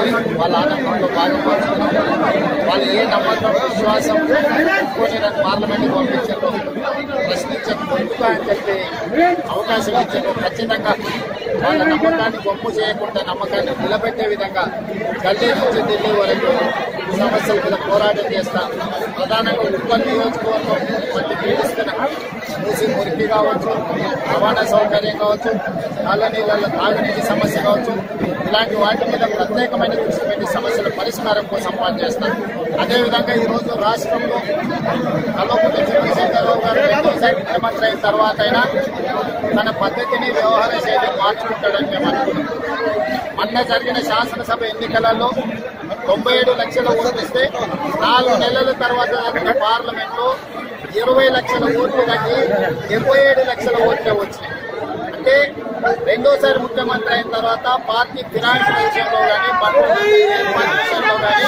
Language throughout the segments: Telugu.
వాళ్ళ ఆనందంలో భాగపడుతున్నారు వాళ్ళు ఏ నమ్మకం విశ్వాసం కొని నన్ను పార్లమెంట్కి పంపించారు ప్రశ్నించకు ఎందుకు అని చెప్పి అవకాశం ఇచ్చారు ఖచ్చితంగా వాళ్ళ నమ్మకాన్ని గొప్ప చేయకుండా నమ్మకాన్ని నిలబెట్టే విధంగా గల్లీ నుంచి ఢిల్లీ వరకు సమస్యల మీద పోరాటం చేస్తా ప్రధానంగా ఉత్పత్తి నియోజకవర్గం మధ్య పీడిస్తున్న మూసి మురికి కావచ్చు రవాణా సౌకర్యం కావచ్చు నల్ల నీళ్ళ తాగునీటి సమస్య కావచ్చు ఇలాంటి వాటి మీద ప్రత్యేకమైన దృష్టి పెట్టి సమస్యల పరిష్కారం కోసం పనిచేస్తారు అదేవిధంగా ఈ రోజు రాష్ట్రంలో కల్వకుంట్ల చంద్రశేఖరరావు గారు రెండోసారి ముఖ్యమంత్రి అయిన తర్వాత అయినా తన పద్ధతిని వ్యవహార శైలి మార్చుకుంటాడని మేము అనుకున్నాం మొన్న జరిగిన శాసనసభ ఎన్నికలలో తొంభై ఏడు లక్షల ఓట్లు ఇస్తే నాలుగు నెలల తర్వాత జరిగిన పార్లమెంట్ లో ఇరవై లక్షల ఓట్లు తగ్గి డెబ్బై ఏడు లక్షల ఓట్లే వచ్చినాయి అంటే రెండోసారి ముఖ్యమంత్రి అయిన తర్వాత పార్టీ ఫినాన్స్ విషయంలో కానీ ఏర్పాటు విషయంలో కానీ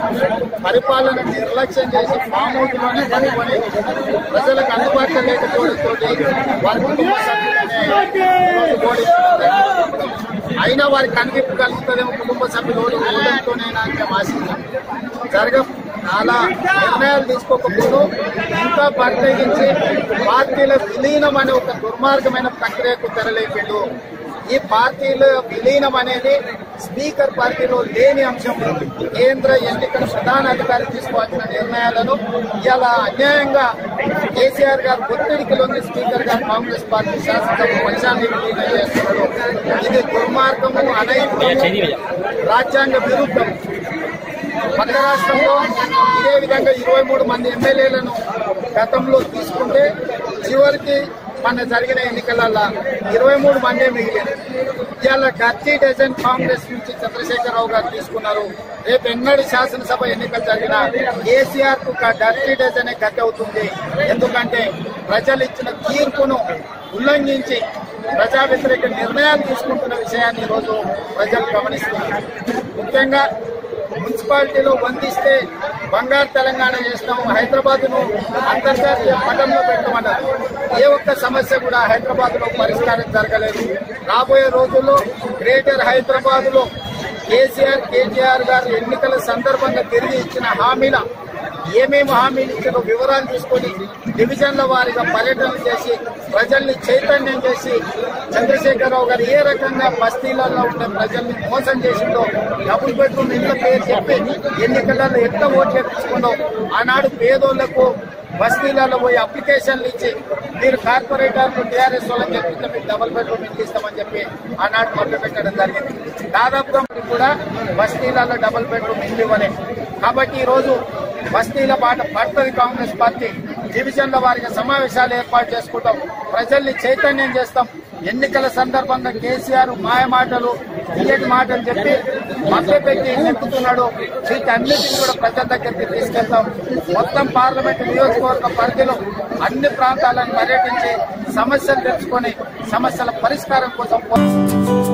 పరిపాలన నిర్లక్ష్యం చేసి ఫామ్ హౌస్ లోనే పనుకొని ప్రజలకు అందుబాటులో లేకపోవడంతో వారి కుటుంబ సభ్యులనే ఈరోజు ఓడిస్తున్నారు. అయినా వారికి కనిపింపు కలుగుతుందేమో కుటుంబ సభ్యులు ఓడి ఓడంతోనైనా అని మేము ఆశించాం జరగ చాలా నిర్ణయాలు తీసుకోకపోతే ఇంకా ప్రత్యేకించి పార్టీల విలీనం అనే ఒక దుర్మార్గమైన ప్రక్రియకు తెరలేపిండు ఈ పార్టీల విలీనం అనేది స్పీకర్ పార్టీలో లేని అంశం కేంద్ర ఎన్నికల ప్రధాన అధికారి తీసుకోవాల్సిన నిర్ణయాలను ఇలా అన్యాయంగా కేసీఆర్ గారు ఒత్తిడికి లొంగి స్పీకర్ గారు కాంగ్రెస్ పార్టీ శాసనసభ పక్షాన్ని విలీనం చేస్తున్నారు ఇది దుర్మార్గము అనైతికము రాజ్యాంగ విరుద్ధం పక్క రాష్ట్రంలో ఇదే విధంగా ఇరవై మూడు మంది ఎమ్మెల్యేలను గతంలో తీసుకుంటే చివరికి మన జరిగిన ఎన్నికలలో ఇరవై మూడు మందే మిగిలింది ఇవాళ డర్టీ డజన్ కాంగ్రెస్ నుంచి చంద్రశేఖరరావు గారు తీసుకున్నారు రేపు ఎన్నడి శాసనసభ ఎన్నికలు జరిగినా కేసీఆర్ కు డర్టీ డజనే గతి అవుతుంది ఎందుకంటే ప్రజలు ఇచ్చిన తీర్పును ఉల్లంఘించి ప్రజా వ్యతిరేక నిర్ణయాలు తీసుకుంటున్న విషయాన్ని ఈరోజు ప్రజలు గమనిస్తున్నారు ముఖ్యంగా మున్సిపాలిటీలో వందిస్తే బంగారు తెలంగాణ చేస్తాం హైదరాబాద్ ను అంతర్జాతీయ పటంలో పెట్టమన్నారు ఏ ఒక్క సమస్య కూడా హైదరాబాద్ లో పరిష్కారం జరగలేదు రాబోయే రోజుల్లో గ్రేటర్ హైదరాబాద్ లో కేసీఆర్ కేటీఆర్ గారు ఎన్నికల సందర్భంగా తిరిగి ఇచ్చిన హామీల ఏమేమి హామీలు ఇచ్చారో వివరాలు తీసుకొని డివిజన్ల వారీగా పర్యటన చేసి ప్రజల్ని చైతన్యం చేసి చంద్రశేఖరరావు గారు ఏ రకంగా బస్తీలలో ఉండే ప్రజల్ని మోసం చేసిందో డబుల్ బెడ్రూమ్ ఇళ్ల పేరు చెప్పి ఎన్నికలలో ఎంత ఓట్లు ఎక్కించుకుందో ఆనాడు పేదోళ్లకు బస్తీలలో పోయి అప్లికేషన్లు ఇచ్చి మీరు కార్పొరేటర్లు టీఆర్ఎస్ వాళ్ళని చెప్తే మీకు డబుల్ బెడ్రూమ్ ఇల్లు ఇస్తామని చెప్పి ఆనాడు మొదలు పెట్టడం జరిగింది దాదాపుగా మనకి కూడా బస్తీలలో డబుల్ బెడ్రూమ్ ఇల్లు ఇవ్వలే కాబట్టి ఈ రోజు బస్తీల బాట పడుతుంది కాంగ్రెస్ పార్టీ డివిజన్ల వారిగా సమావేశాలు ఏర్పాటు చేసుకుంటాం ప్రజల్ని చైతన్యం చేస్తాం ఎన్నికల సందర్భంగా కేసీఆర్ మాయ మాటలు తీయటి మాటలు చెప్పి మభ్యపెట్టి నెక్కుతున్నాడు వీటన్నిటిని కూడా ప్రజల దగ్గరికి తీసుకెళ్తాం మొత్తం పార్లమెంట్ నియోజకవర్గ పరిధిలో అన్ని ప్రాంతాలను పర్యటించి సమస్యలు తెలుసుకొని సమస్యల పరిష్కారం కోసం పో-